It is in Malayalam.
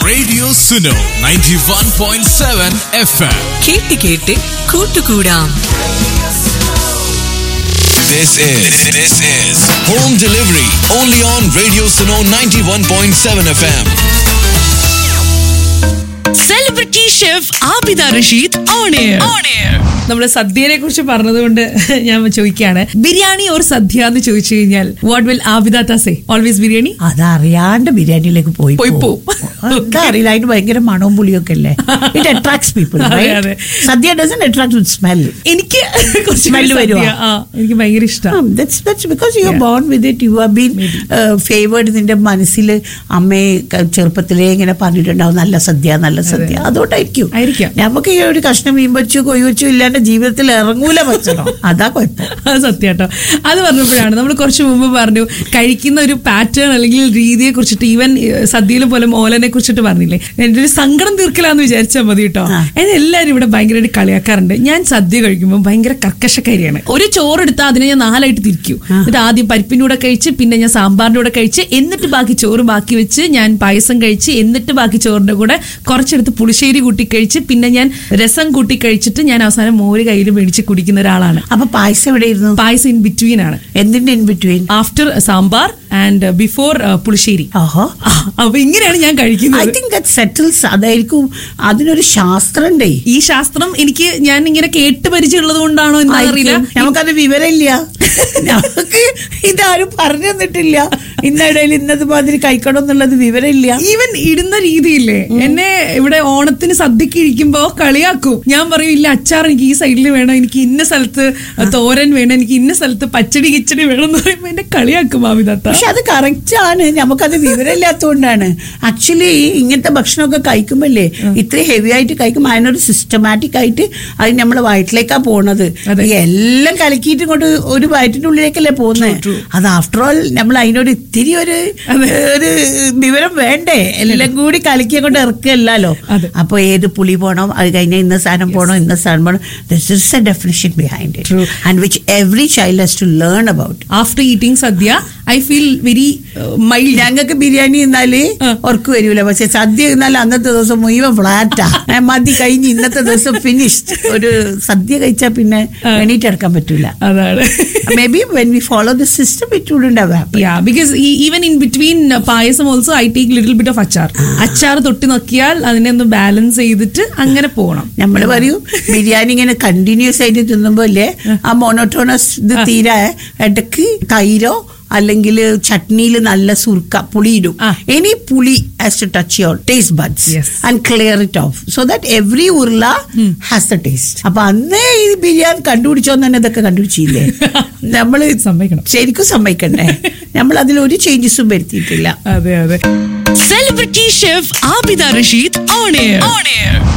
Radio Suno 91.7 FM. കേട്ട് കേട്ട് കൂട്ടുകൂടാം This is this is home delivery only on Radio Suno 91.7 FM. Celebrity chef Abida Rasheed on air നമ്മൾ സദ്യയെ കുറിച്ച് പറഞ്ഞതുകൊണ്ട് ഞാൻ ചോദിക്കുകയാണ് ബിരിയാണി ഓർ സദ്യ എന്ന് ചോദിച്ചു കഴിഞ്ഞാൽ what will Abida say always biryani അതറിയാണ്ട് ബിരിയാണിയിലേക്ക് പോയി പോയി പോവും. പോവും. അതൊക്കെ അറിയില്ല അതിന് ഭയങ്കര മണവും പുളിയൊക്കെ അല്ലേ ഇറ്റ് അട്രാക്ട്സ് പീപ്പിൾ അതെ, അതെ. Sadya doesn't attract with smell എനിക്ക് കുറച്ച് Smell വരുവോ? സദ്യ, ആ, എനിക്ക് ഭയങ്കര ഇഷ്ടമാണ് that's that's because you are born with it you are been favoured നിന്റെ മനസ്സിൽ അമ്മയെ ക- ചെറുപ്പത്തിലേ ഇങ്ങനെ പറഞ്ഞിട്ടുണ്ടാവും നല്ല സദ്യ നല്ല സദ്യ അതുകൊണ്ടായിരിക്കും ആയിരിക്കാം. നമുക്ക് ഈ ഒരു കഷ്ണം മീൻ വെച്ചു കൊയ്യ് വെച്ചു ഇല്ലാണ്ട് ജീവിതത്തിൽ ഇറങ്ങൂല ഭക്ഷണം അതാ കുഴപ്പം അത് സത്യാട്ടോ അത് പറഞ്ഞപ്പോഴാണ് നമ്മൾ കുറച്ച് മുമ്പ് പറഞ്ഞു കഴിക്കുന്ന ഒരു പാറ്റേൺ അല്ലെങ്കിൽ രീതിയെ കുറിച്ചിട്ട് ഈവൻ സദ്യയിൽ പോലും ഓലനെ കുറിച്ചിട്ട് പറഞ്ഞില്ലേ എന്റെ ഒരു സങ്കടം തീർക്കലാന്ന് വിചാരിച്ചാൽ മതി കേട്ടോ ആ. എന്നെ എല്ലാവരും ഇവിടെ ഭയങ്കരമായിട്ട് കളിയാക്കാറുണ്ട് ഞാൻ സദ്യ കഴിക്കുമ്പോൾ ഭയങ്കര കർക്കശക്കാരിയാണ് ഒരു ചോറെടുത്താൽ അതിനെ ഞാൻ നാലായിട്ട് തിരിക്കും എന്നിട്ട് ആദ്യം പരിപ്പിന്റെ കൂടെ കഴിച്ച് പിന്നെ ഞാൻ സാമ്പാറിന്റെ കൂടെ കഴിച്ച് എന്നിട്ട് ബാക്കി ചോറ് ബാക്കി വെച്ച് ഞാൻ പായസം കഴിച്ച് എന്നിട്ട് ബാക്കി ചോറിന്റെ കൂടെ കുറച്ചെടുത്ത് പുളിശ്ശേരി കൂട്ടി കഴിച്ച് പിന്നെ ഞാൻ രസം കൂട്ടി കഴിച്ചിട്ട് ഞാൻ അവസാനം മോര് കയ്യിൽ മേടിച്ച് കുടിക്കുന്ന ഒരാളാണ് അപ്പൊ പായസം എവിടെയിരുന്നു പായസം ഇൻ ബിറ്റ്വീൻ ആണ് എന്തിന്റെ in between after sambar and before pulissery ഓഹോ ആ, അപ്പൊ ഇങ്ങനെയാണ് ഞാൻ ഐ കഴിക്കുന്നത് തിങ്ക് ദാറ്റ് സെറ്റിൽസ് അതായിരിക്കും അതിനൊരു ശാസ്ത്രണ്ടേ ഈ ശാസ്ത്രം എനിക്ക് ഞാൻ ഇങ്ങനെ കേട്ട് പരിചയമുള്ളത് കൊണ്ടാണോ എന്ന് അറിയില്ല ആയിരിക്കും. നമുക്കത് വിവരമില്ല നമുക്ക് ഇതാരും പറഞ്ഞു തന്നിട്ടില്ല ഇന്നിടയിൽ ഇന്നത് മാതിരി കഴിക്കണം എന്നുള്ളത് വിവരമില്ല ഈവൻ ഇടുന്ന രീതിയില്ലേ എന്നെ ഇവിടെ ഓണത്തിന് സദ്യക്ക് ഇരിക്കുമ്പോ കളിയാക്കും ഞാൻ പറയും ഇല്ല അച്ചാർ എനിക്ക് ഈ സൈഡിൽ വേണം എനിക്ക് ഇന്ന സ്ഥലത്ത് തോരൻ വേണം എനിക്ക് ഇന്ന സ്ഥലത്ത് പച്ചടി കിച്ചടി വേണം എന്ന് പറയുമ്പോ എന്നെ കളിയാക്കും മാവിദത്ത പക്ഷെ അത് കറക്റ്റ് ആണ് നമുക്കത് വിവരമില്ലാത്തതുകൊണ്ടാണ് ആക്ച്വലി ഇങ്ങനത്തെ ഭക്ഷണമൊക്കെ കഴിക്കുമ്പല്ലേ ഇത്ര ഹെവി ആയിട്ട് കഴിക്കുമ്പോൾ അതിനൊരു സിസ്റ്റമാറ്റിക് ആയിട്ട് അത് നമ്മളെ വയറ്റിലേക്കാ പോണത് അതെ. ഈ എല്ലാം കലക്കിയിട്ട് കൊണ്ട് ഒരു വയറ്റിന്റെ ഉള്ളിലേക്കല്ലേ പോകുന്നത് അത് ആഫ്റ്റർ ഓൾ നമ്മൾ അതിനോട് ഇത്തിരി ഒരു ഒരു വിവരം വേണ്ടേ എല്ലാം കൂടി കലക്കിയെ കൊണ്ട് ഇറക്കല്ലോ അതെ. അപ്പൊ ഏത് പുളി പോണോ അത് കഴിഞ്ഞാൽ ഇന്ന സാധനം പോണോ ഇന്ന സാധനം പോണോ this is a definition behind it True. And which every child has to learn about after eating sadya I feel very mild ഞങ്ങൾക്ക് ബിരിയാണി തിന്നാല് ആ. ഉറക്ക് വരൂല പക്ഷെ സദ്യ തിന്നാൽ അന്നത്തെ ദിവസം മുഴുവൻ ഫ്ലാറ്റാ മതി കഴിഞ്ഞ് ഇന്നത്തെ ദിവസം ഫിനിഷ്ഡ് ഒരു സദ്യ കഴിച്ചാൽ പിന്നെ എണീറ്റെടുക്കാൻ പറ്റൂല അതാണ് maybe when we follow the system it wouldn't have happen yeah because even in between payasam also I take little bit of achar achar തൊട്ടി നോക്കിയാൽ അതിനെ ഒന്ന് ബാലൻസ് ചെയ്തിട്ട് അങ്ങനെ പോകണം നമ്മൾ പറയൂ ബിരിയാണി ഇങ്ങനെ കണ്ടിന്യൂസ് ആയിട്ട് തിന്നുമ്പോ അല്ലേ ആ മോണോട്ടോണസ് ഇത് തീരെ ഇടയ്ക്ക് തൈരോ അല്ലെങ്കിൽ ചട്നിയിൽ നല്ല സുർക്ക പുളി ഇടും ആ. Any puli has to touch your taste buds Yes. And clear it off so that every urula has the taste അപ്പൊ അന്നേ ഈ ബിരിയാണി കണ്ടുപിടിച്ചോന്ന് തന്നെ ഇതൊക്കെ കണ്ടുപിടിച്ചില്ലേ നമ്മൾ സമ്മതിക്കണം. ശരിക്കും സമ്മതിക്കണ്ടേ നമ്മൾ അതിൽ ഒരു ചേഞ്ചസും വരുത്തിയിട്ടില്ല അതെ അതെ celebrity chef Abida Rasheed on air